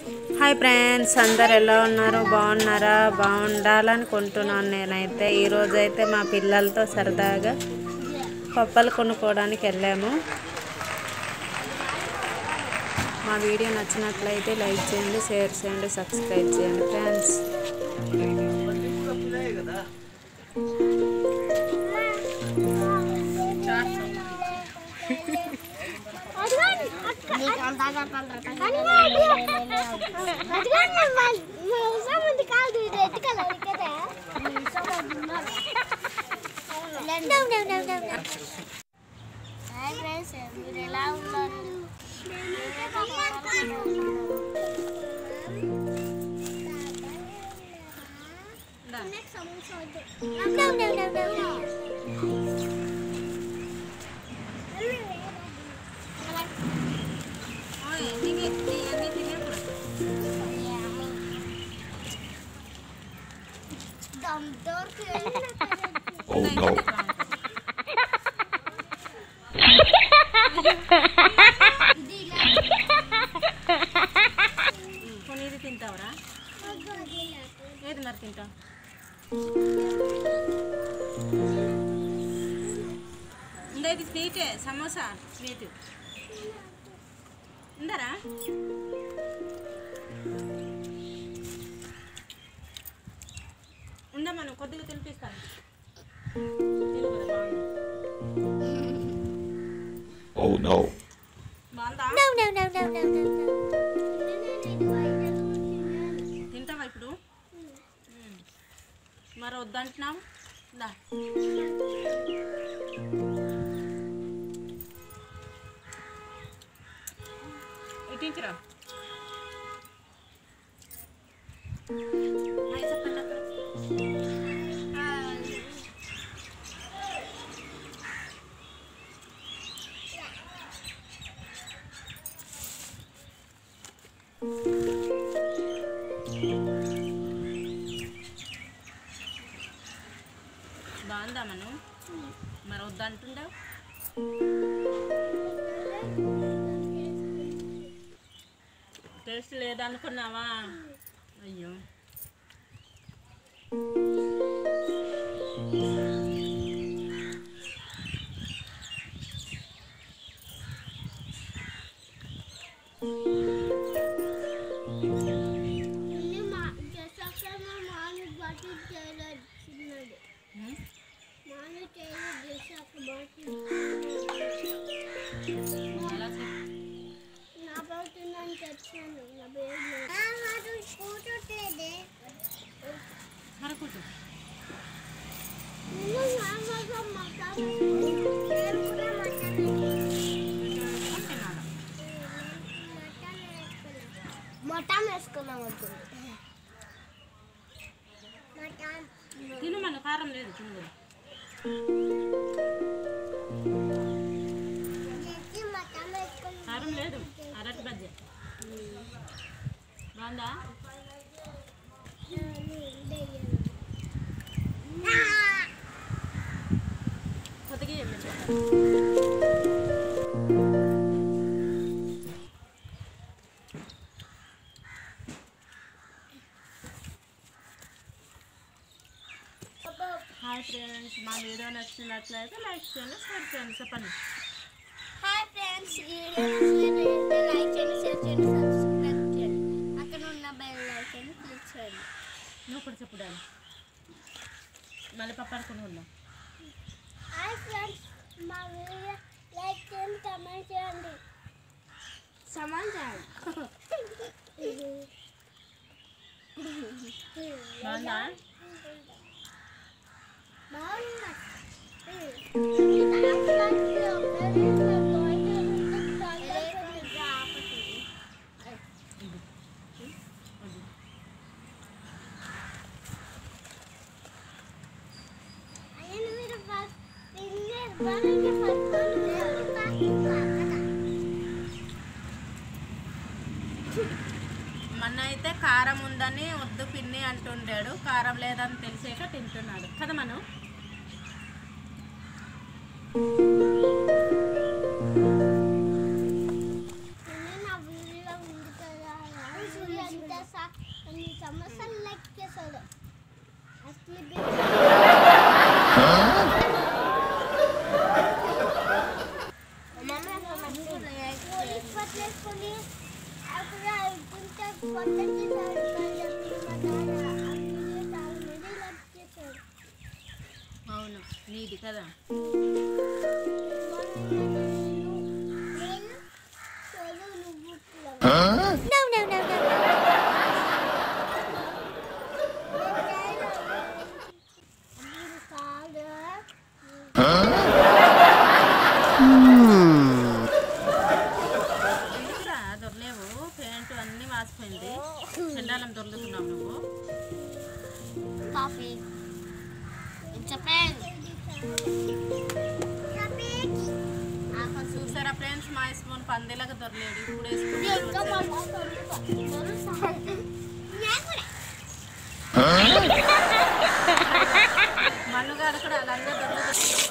Hi friends అందరు ఎలా ఉన్నారు బాగున్నారా బాగుండాలనుకుంటున్నాను నేనైతే ఈరోజు అయితే మా పిల్లలతో సరదాగా పప్పలు కొనుక్కోవడానికి వెళ్ళాము మా వీడియో నచ్చినట్లయితే లైక్ చేయండి షేర్ చేయండి సబ్స్క్రైబ్ చేయండి ఫ్రెండ్స్ మీరు ఎలా ఉన్నారు Oh no. కొన్ని ఇది తింటావరా ఏది మరి తింటావు ఇంకా ఇది స్వీటే సమోసా స్వీట్ ఉందరా ఉండమ్మా కొద్దిగా తినిపిస్తాను తిను కదా, బాగుంది. Oh no. బాగుందా తింటావా ఇప్పుడు మ్మ్. మరి వద్దంటున్నావు దా ఇటించిరా హాయ్ చెప్పండి అక్కడ. బాగుందా మనం మరి వద్దంటుండవు టేస్ట్ లేదనుకున్నావా అయ్యో మ్మ్. ఎలా చెప్పు సరుకుటు తినాలి మటన్ వేసుకున్నాం వద్దు తిను మన కారం లేదు తిను కూడా. మటన్ వేసుకున్నాం కారం లేదు అరటి బజ్జ బాగుందా కొద్దిగా ఇవ్వండి. హాయ్ ఫ్రెండ్స్ మా వీడియో నచ్చినట్లయితే లైక్ చేయండి షేర్ చేయండి చెప్పండి హాయ్ ఫ్రెండ్స్ ఈ వీడియో నచ్చినట్లయితే లైక్ చేయండి షేర్ చేయండి సబ్స్క్రైబ్ చేయండి అక్కడ ఉన్న బెల్ ఐకాన్ క్లిక్ చేయండి నువ్వు కూడా చెప్పు డాడీ మళ్ళీ పప్పు అనుకుని ఉందాం హాయ్ ఫ్రెండ్స్ మా వీడియో లైక్ చేయండి కమెంట్ చేయండి సమాచారం బాగుందా బాగుందా మొన్న అయితే కారం ఉందని వద్దు పిన్ని అంటుండాడు కారం లేదని తెలిసాక తింటున్నాడు కదా మనం నా వీడియో ఉంది కదా తెలుసా అన్ని సమస్యలు లెక్కేసాడు అసలు పోలీస్ పట్లేసుకొని అక్కడ ఇంత కొత్త చేశాడు మా నాన్న ఆ వీడియో చాలా మంది లైక్ చేశాడు అవును నీది కదా నేను సోలో నువ్వు No, no, no, no. ఎందుకురా దొరలేవు పెయింట్ అన్నీ వాసిపోయింది చెండాలం దొరుకుతున్నావు నువ్వు Coffee. It's a pen. చూసారా ఫ్రెండ్స్ మా స్పూన్ పందేలాగా దొరలేడు ఇప్పుడు Yes, వేసుకుంటే come వచ్చాడు. on. మన్నుగాడు కూడా అలాగే దొరలేదు